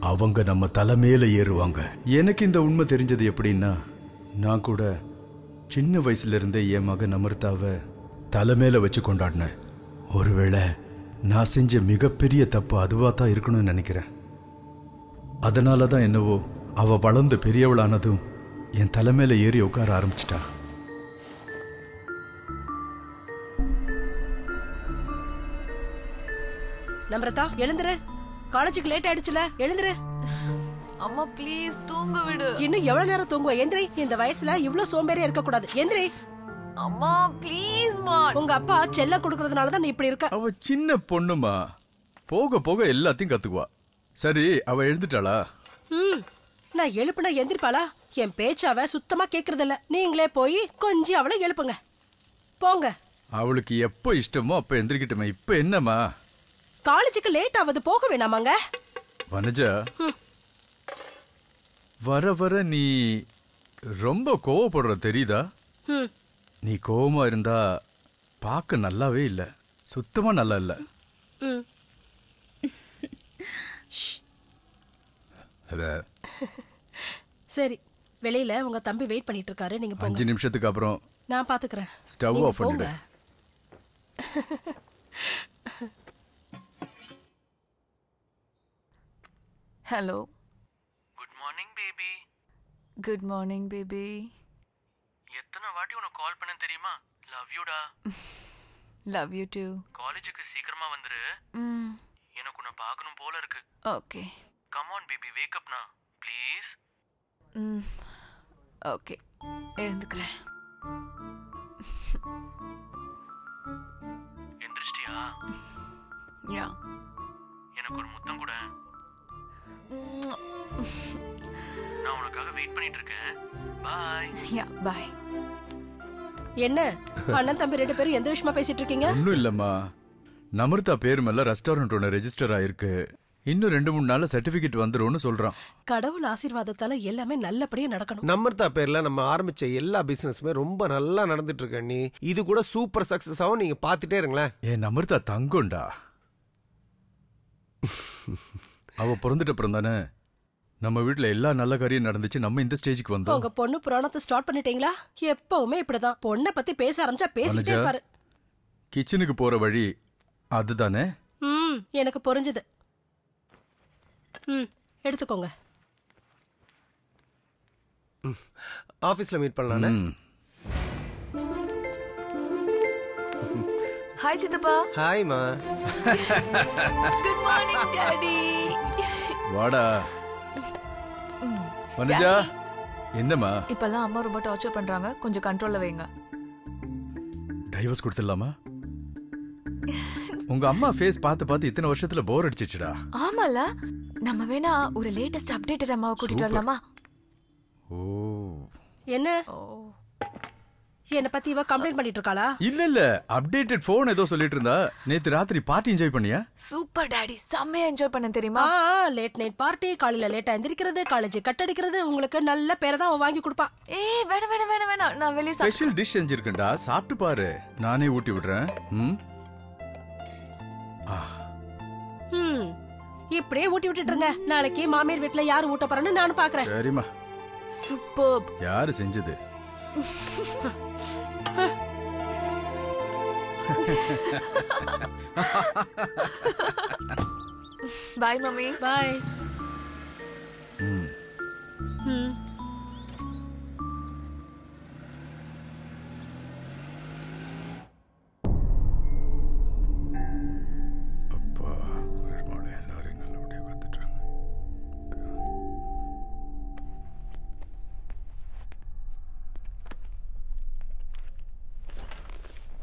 அவங்க நம்ம தலைமையில ஏறுவாங்க எனக்கு இந்த உண்மை தெரிஞ்சது எப்படின்னா நான் கூட சின்ன வயசுல இருந்தே என் மகன் அமிர்தாவை தலைமையில வச்சு கொண்டாடினேன் ஒருவேளை நான் செஞ்ச மிகப்பெரிய தப்பு அதுவா தான் இருக்கணும்னு நினைக்கிறேன் அதனால தான் என்னவோ அவ வளர்ந்து பெரியவளானதும் என் தலைமையில ஏறி உட்கார ஆரம்பிச்சிட்டா நம்ரதா எழுந்துரு காலேஜுக்கு லேட் ஆயிடுச்சுல எழுந்துரு அம்மா ப்ளீஸ் தூங்க விடு இன்னும் எவ்வளவு நேரம் தூங்குவ எந்திரி இந்த வயசுல இவ்ளோ சோம்பேறியா இருக்க கூடாது எந்திரி அம்மா ப்ளீஸ் மா உங்க அப்பா செல்லம் கொடுக்கறதுனால தான் நீ இப்படி இருக்க அவ சின்ன பொண்ணுமா போக போக எல்லாத்தையும் கத்துக்குவா சரி அவ எழுந்துட்டாளா ம் நான் எழுப்புனா எந்திரிப்பாளா என் பேச்சு அவ சுத்தமா கேக்குறது இல்ல நீங்களே போய் கொஞ்சம் அவளை எழுப்புங்க போங்க அவளுக்கு எப்போ இஷ்டமோ அப்ப எந்திரிக்கட்டுமே இப்ப என்னம்மா காலேஜுக்கு லேட் ஆகுது போக வேணாமாங்க வனஜா ம். வர வர நீ ரொம்ப கோவப்படுற தெரியுதா ம் நீ கோவமா இருந்தா பார்க்க நல்லாவே இல்ல சுத்தமா நல்லா இல்ல ம் அத சரி வெளியில உங்க தம்பி வெயிட் பண்ணிட்டு இருக்காரு நீங்க போங்க அஞ்சு நிமிஷத்துக்கு அப்புறம் நான் பாத்துக்கிறேன் ஸ்டவ் நீங்க ஆஃப் பண்ணிடு போங்க. Hello good morning baby good morning baby எத்தனை வாட்டி உனக்கு கால் பண்ண தெரியுமா லவ் யூடா லவ் யூ டூ காலேஜுக்கு சீக்கிரமா வந்துரு ம் எனக்கு உன்னை பார்க்கணும் போல இருக்கு okay come on baby wake அப்னா ப்ளீஸ் ம் ஓகே எழுந்துக்கிறேன் எந்திரிச்சிட்டியா யா எனக்கு ஒரு முத்தம் கூட நான் உனக்காக வெயிட் பண்ணிட்டு இருக்கேன் பாய் யா பாய் என்ன அண்ணன் தம்பி ரெண்டு பேரும் எந்த விஷயமா பேசிட்டு இருக்கீங்க ஒன்றும் இல்லம்மா நமிர்தா பேர் மேல ரெஸ்டாரண்ட் ஒன்று ரெஜிஸ்டர் ஆயிருக்கு இன்னும் ரெண்டு மூணு நாள்ல சர்டிபிகேட் வந்துரும்னு சொல்றான் கடவுள் ஆசீர்வாதத்தால எல்லாமே நல்லபடியா நடக்கணும் நம்மர்தா பேர்ல நம்ம ஆரம்பிச்ச எல்லா பிசினஸுமே ரொம்ப நல்லா நடந்துட்டு இருக்கு நீ இது கூட சூப்பர் சக்சஸ் ஆகும் நீங்க பாத்துட்டே இருங்களேன் ஏன் நமிர்தா தங்கம்டா அவ பிறந்துட்ட அப்புறம் தானே நம்ம வீட்ல எல்லா நல்ல காரியம் நடந்துச்சு நம்ம இந்த ஸ்டேஜுக்கு வந்தோம் உங்க பொண்ணு புராணத்தை ஸ்டார்ட் பண்ணிட்டீங்களா எப்பவுமே இப்படிதான் பொண்ணை பத்தி பேச ஆரம்பிச்சா பேசிட்டே வனஜா. இருப்பாரு கிச்சனுக்கு போற வழி அதுதானே ம் எனக்கு புரிஞ்சுது ம் எடுத்துக்கோங்க ஆபீஸ்ல மீட் பண்ணலாம்ல ம். ஹாய் சித்தப்பா ஹாய்மா குட் மார்னிங் டாடி வாடா வனஜா என்னம்மா இப்பெல்லாம் அம்மா ரொம்ப டார்ச்சர் பண்றாங்க கொஞ்சம் கண்ட்ரோல்ல வைங்க டைவர்ஸ் கொடுத்துடலாமா உங்க அம்மா ஃபேஸ் பார்த்து பார்த்து இத்தனை வருஷத்துல போர் அடிச்சிச்சுடா ஆமால நம்ம வேணா ஒரு லேட்டஸ்ட் அப்டேட்டட் அம்மாவை கூட்டிட்டு Super. வரலாமா ஓ என்ன ஓ என்ன பத்தி இவ கம்ப்ளைண்ட் பண்ணிட்டு இருக்காளா இல்ல இல்ல அப்டேட்டட் போன் ஏதோ சொல்லிட்டு இருந்தா நேத்து ராத்திரி பார்ட்டி என்ஜாய் பண்ணியா சூப்பர் டாடி செம்மையா என்ஜாய் பண்ண தெரியுமா ஆ லேட் நைட் பார்ட்டி காலையில லேட்டா எந்திரிக்கிறது காலேஜ் கட் அடிக்கிறது உங்களுக்கு நல்ல பேரை தான் அவன் வாங்கி கொடுப்பா ஏய் வேணாம் வேணாம் வேணாம் வேணாம் நான் வெளியே சாப்பிட்டு ஸ்பெஷல் டிஷ் செஞ்சிருக்கேன்டா சாப்பிட்டு பாரு நானே ஊட்டி விடுறேன் ம் ஆ, ம் இப்படியே ஊட்டி விட்டுட்டு இருங்க நாளைக்கு மாமியார் வீட்டுல யாரு ஊட்ட போறேன்னு நானும் பாக்குறேன் சரிம்மா சூப்பர் யாரு செஞ்சது பாய் மம்மி பாய்